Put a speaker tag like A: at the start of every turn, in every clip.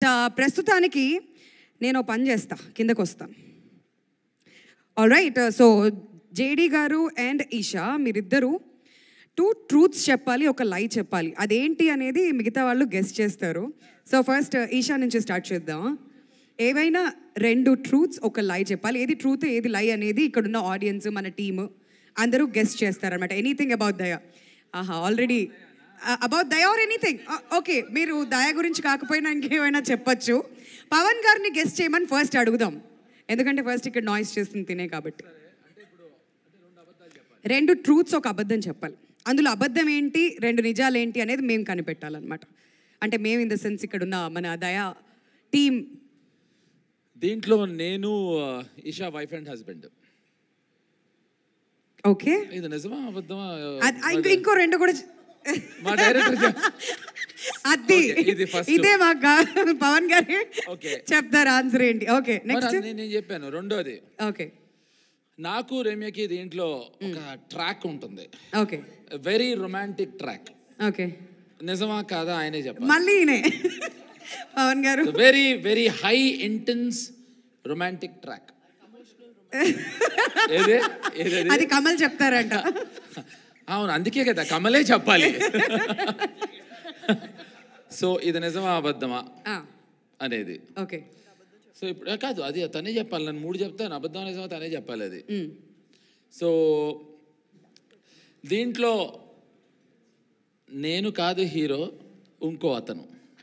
A: ప్రస్తుతానికి నేను ఓ పని చేస్తా కిందకు వస్తాను ఆల్ రైట్ సో జేడి గారు అండ్ ఈషా మీరిద్దరూ టూ ట్రూత్స్ చెప్పాలి ఒక లై చెప్పాలి అదేంటి అనేది మిగతా వాళ్ళు గెస్ట్ చేస్తారు సో ఫస్ట్ ఈషా నుంచి స్టార్ట్ చేద్దాం ఏవైనా రెండు ట్రూత్స్ ఒక లై చెప్పాలి ఏది ట్రూత్ ఏది లై అనేది ఇక్కడున్న ఆడియన్స్ మన టీమ్ అందరూ గెస్ట్ చేస్తారనమాట ఎనీథింగ్ అబౌట్ దయ ఆహా already about Daya or anything okay మీరు దయ గురించి కాకపోయినా ఇంకేమైనా చెప్పొచ్చు పవన్ గారిని గెస్ట్ చేయమని ఫస్ట్ అడుగుదాం ఎందుకంటే ఫస్ట్ ఇక్కడ నాయిస్ చేస్తుంది తినే కాబట్టి రెండు ట్రూత్స్ ఒక అబద్ధం చెప్పాలి అందులో అబద్ధం ఏంటి రెండు నిజాలు ఏంటి అనేది మేము కనిపెట్టాలన్నమాట అంటే మేము ఇన్ ద సెన్స్ ఇక్కడ ఉన్న మన దయా టీమ్
B: దీంట్లో నేను ఆ, Isha wife and husband
A: okay
B: ఇది నిజమా అబద్ధమా
A: ఇంకో ఇంకో రెండు కూడా చె-
B: మా డైరెక్టర్
A: అది
B: Okay, ఇది first.
A: ఇదే మా గా- పవన్ గారి
B: Okay.
A: చెప్తారు ఆన్సర్ ఏంటి ఓకే నెక్స్ట్
B: నేను చెప్పాను రెండోది
A: ఓకే
B: నాకు రమ్యకి దీంట్లో ఒక ట్రాక్ ఉంటుంది
A: okay
B: very romantic track
A: okay
B: నిజమా కాదా ఆయనే చెప్పాలి
A: మళ్ళీ ఈయనే పవన్ గారు
B: very very high intense romantic track ఏదే ఏదేది
A: అది కమల్ చెప్తారంట
B: అవును అందుకే కదా కమలే చెప్పాలి సో ఇది నిజమా అబద్ధమా అనేది
A: ఓకే
B: సో ఇప్పుడు కాదు అది తనే చెప్పాలి నన్ను మూడు చెప్తాను అబద్ధం నిజమా తనే చెప్పాలి అది సో దీంట్లో నేను కాదు హీరో ఇంకో అతను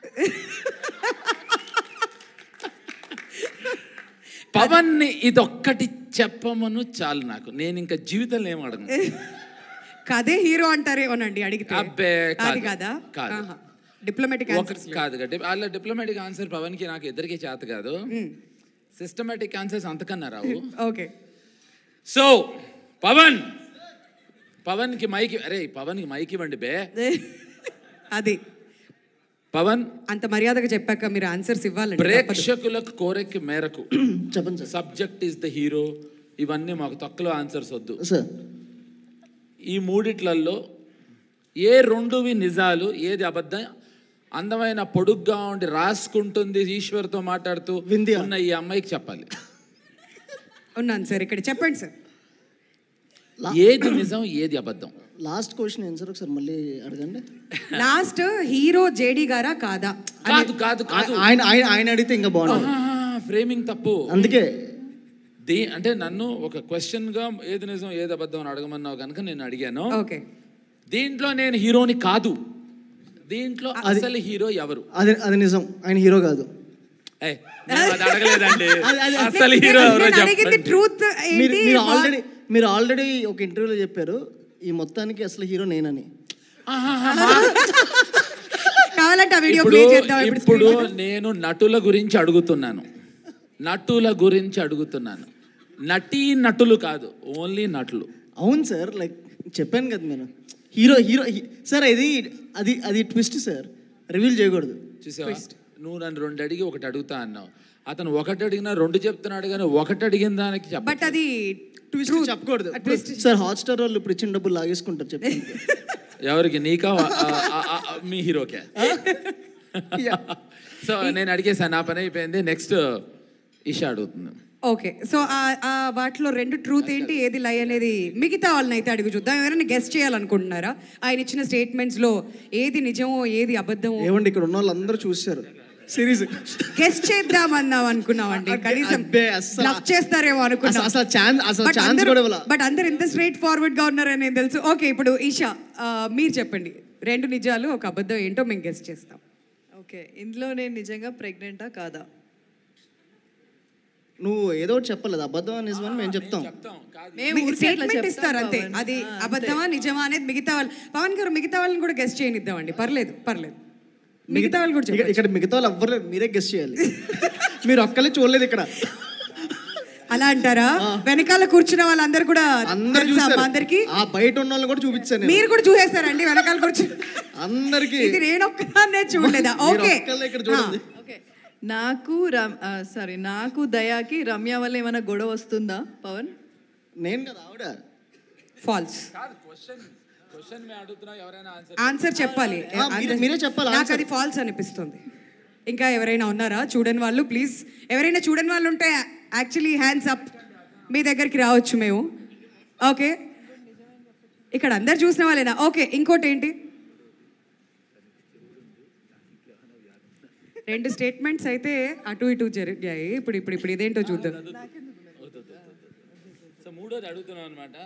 B: పవన్ని ఇదొక్కటి చెప్పమను చాలు నాకు నేను ఇంకా జీవితంలో ఏం అడగను
A: కదే హీరో అంటారేమోనండి అడిగితే
B: అబ్బే,
A: అది
B: కాదు.
A: కాదా
B: కాదు.
A: డిప్లొమాటిక్
B: ఒక
A: ఆన్సర్స్
B: కాదు డి- వాళ్ళ డిప్లొమాటిక్ ఆన్సర్ పవన్కి నాకు ఇద్దరికి చేత కాదు సిస్టమేటిక్ ఆన్సర్స్ అంతకన్నా రావు
A: ఓకే
B: సో పవన్ పవన్కి మైకి అరే పవన్కి మైకి ఇవ్వండి బే
A: అది
B: పవన్
A: అంత మర్యాదగా చెప్పాక మీరు ఆన్సర్స్ ఇవ్వాలండి తప్పదు.
B: ప్రేక్షకులకు కోరిక మేరకు
C: చెప్పండి sir
B: subject is the hero ఇవన్నీ మాకు తక్కువ ఆన్సర్స్ వద్దు
C: సార్
B: ఈ మూడిట్లల్లో ఏ రెండువి నిజాలు ఏది అబద్ధం అందమైన పొడుగ్గా ఉండి రాసుకుంటుంది ఈశ్వర్తో మాట్లాడుతూ
C: వింధ్య.
B: ఉన్న ఈ అమ్మాయికి చెప్పాలి
A: ఉన్నాను సార్ ఇక్కడ చెప్పండి సార్
B: ఏది నిజం ఏది అబద్ధం
C: లాస్ట్ క్వశ్చన్ ఏం సార్ ఒకసారి మళ్ళీ అడగండి
A: లాస్ట్ హీరో జేడి గారా కాదా
B: కాదు కాదు కాదు
C: ఆయన ఆయన ఆయన అడిగితే ఇంకా బాగుంటుంది
B: ఫ్రేమింగ్ తప్పు
C: అందుకే
B: దీ అంటే నన్ను ఒక క్వశ్చన్ గా ఏది నిజం ఏది అబద్ధం అని అడగమన్నావు కనుక నేను అడిగాను
A: ఓకే
B: దీంట్లో నేను హీరోని కాదు దీంట్లో అసలు హీరో ఎవరు
C: అది అది నిజం ఆయన హీరో కాదు
B: ఏయ్, నేను అది అడగలేదండి
C: అది- అది-
B: అసలు హీరో ఎవరో
A: నేను అడిగింది
B: చెప్పండి
A: ట్రూత్
C: మీరు
A: ఏంటి
C: మీరు ఆల్రెడీ మీరు ఆల్రెడీ ఒక ఇంటర్వ్యూలో చెప్పారు ఈ మొత్తానికి అసలు హీరో నేనని
A: కావాలంటే ఆ వీడియో
B: ఇప్పుడు
A: ప్లే చేద్దాం ఇప్పుడు
B: ఇప్పుడు
A: screen లో.
B: నేను నటుల గురించి అడుగుతున్నాను నటుల గురించి అడుగుతున్నాను నటీ నటులు కాదు ఓన్లీ నటులు
C: అవును సార్ లైక్ చెప్పాను కదా నేను హీరో హీరో హీ- సార్ ఇది అది అది ట్విస్ట్ సార్ రివీల్ చేయకూడదు
B: చూసావా నువ్వు నన్ను రెండు అడిగి ఒకటి అడుగుతా అన్నావు అతను ఒకటి అడిగినా రెండు చెప్తున్నాడు కానీ ఒకటి అడిగిన దానికి చెప్ప
A: బట్ అది
C: ట్విస్ట్ చెప్పకూడదు సార్ హాట్స్టార్ వాళ్ళు ఇప్పుడు ఇచ్చిన డబ్బులు లాగేసుకుంటారు చెప్పండి
B: ఎవరికి నీకా వా- ఆ- ఆ- ఆ- ఆ- మీ హీరోకే సో నేను అడిగేసాను నా పని అయిపోయింది నెక్స్ట్ ఇషా అడుగుతుంది
A: ఓకే సో ఆ- ఆ వాటిలో రెండు ట్రూత్ ఏంటి ఏది లై అనేది మిగతా వాళ్ళని అయితే అడుగు చూద్దాం ఎవరైనా గెస్ట్ చేయాలనుకుంటున్నారా ఆయన ఇచ్చిన స్టేట్మెంట్స్ లో ఏది నిజమో ఏది అబద్ధమో
C: ఏమండి ఇక్కడ ఉన్న వాళ్ళందరూ చూశారు సిరీస్
A: గెస్ట్ చేద్దాం అన్నాం అనుకున్నామండి కనీసం
C: అబ్బే, అస్సలు-
A: లవ్ చేస్తారేమో అనుకున్నాం
C: అసలు- అసలు ఛాన్స్ అసలు
A: But
C: ఛాన్స్
A: అందరూ-
C: కూడా ఇవ్వాల
A: బట్ అందరు ఎంత స్ట్రైట్ ఫార్వర్డ్ గా ఉన్నారని నేను తెలుసు ఓకే ఇప్పుడు ఈషా ఆ, మీరు చెప్పండి రెండు నిజాలు ఒక అబద్ధం ఏంటో మేము గెస్ట్ చేస్తాం
D: ఓకే ఇందులో నేను నిజంగా ప్రెగ్నెంటా కాదా
C: నువ్వు ఏదో ఒకటి చెప్పలేదు అబద్ధం నిజమని మేము చెప్తాం
D: మేము ఊరికే అట్లా
A: స్టేట్మెంట్
D: చెప్తాం
A: ఇస్తారు అంతే
D: పవన్.
A: అది
D: ఆ,
A: అబద్ధమా నిజమా అనేది మిగతా వాళ్ళు పవన్ గారు మిగతా వాళ్ళని కూడా గెస్ట్ చేయనిద్దామండి పర్లేదు పర్లేదు మిగతా వాళ్ళు కూడా
C: ఇక్కడ-
A: చెప్పండి
C: ఇక్కడ మిగతా వాళ్ళు ఎవ్వరు లేరు, మీరే గెస్ట్ చేయాలి మీరు ఒక్కలే చూడలేదు ఇక్కడ
A: అలా అంటారా వెనకాల కూర్చున్న వాళ్ళందరూ కూడా
C: అందరు
A: తెలుసా
C: చూసారు
A: మా అందరికి
C: ఆ బయట ఉన్న వాళ్ళని కూడా చూపించాను నేను.
A: మీరు కూడా చూసేస్తారండి వెనకాల కూర్చుని
C: అందరికి
A: ఇది నేను ఒక్కదాన్నే చూడలేదా ఓకే
C: ఒక్కళ్ళే ఇక్కడ చూడండి
D: ఓకే నాకు రమ్ సారీ నాకు దయాకి రమ్య వల్ల ఏమైనా గొడవ వస్తుందా పవన్
C: నేను కదా ఆవిడ
A: ఫాల్స్
B: క్వశ్చన్ అడుగుతున్నా ఎవరైనా ఆన్సర్
A: ఆన్సర్ చెప్పాలి
C: ఆ, మీరే- మీరే చెప్పాలి
A: నాకు
C: answer.
A: అది ఫాల్స్ అనిపిస్తుంది ఇంకా ఎవరైనా ఉన్నారా చూడని వాళ్ళు ప్లీజ్ ఎవరైనా చూడని వాళ్ళు ఉంటే యాక్చువల్లీ హ్యాండ్స్ అప్ మీ దగ్గరికి రావచ్చు మేము ఓకే ఇక్కడ అందరు చూసిన వాళ్ళేనా ఓకే ఇంకోటి ఏంటి రెండు స్టేట్మెంట్స్ అయితే అటు ఇటు జరిగాయి ఇప్పుడు ఇప్పుడు ఇప్పుడు ఇదేంటో చూద్దాం
B: సో మూడోది అడుగుతున్నాం అనమాట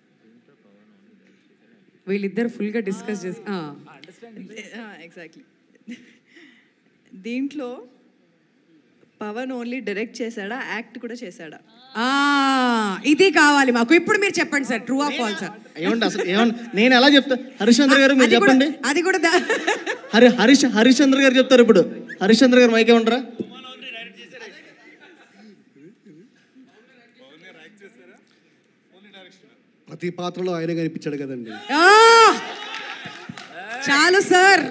A: వీళ్ళిద్దరు ఫుల్గా డిస్కస్ చేసి ఆ.
D: ఎగ్జాక్ట్లీ దీంట్లో పవన్ ఓన్లీ డైరెక్ట్ చేశాడా యాక్ట్ కూడా చేశాడా
A: ఆ, ఇది కావాలి మాకు ఇప్పుడు మీరు చెప్పండి sir true or false sir
C: ఏమండి అసలు ఏమన్నా నేను ఎలా చెప్తా హరిశ్చంద్ర గారు మీరు
A: అది కూడా
C: చెప్పండి
A: అది కూడా దా-
C: హరి హరీష్ హరిశ్చంద్ర గారు చెప్తారు ఇప్పుడు హరిశ్చంద్ర గారు మైకే ఉంటారా
E: ప్రతి పాత్రలో ఆయన కనిపించాడు కదండి
A: ఆ! చాలు సార్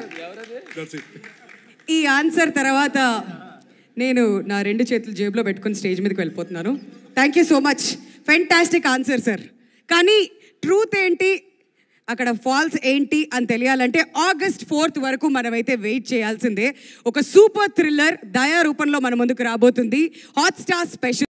A: ఈ ఆన్సర్ తర్వాత నేను నా రెండు చేతులు జేబులో పెట్టుకుని స్టేజ్ మీదకి వెళ్ళిపోతున్నాను thank you so much fantastic answer sir కానీ ట్రూత్ ఏంటి అక్కడ ఫాల్స్ ఏంటి అని తెలియాలంటే ఆగస్ట్ ఫోర్త్ వరకు మనమైతే వెయిట్ చేయాల్సిందే ఒక సూపర్ థ్రిల్లర్ దయా రూపంలో మన ముందుకు రాబోతుంది హాట్ స్టార్ స్పెషల్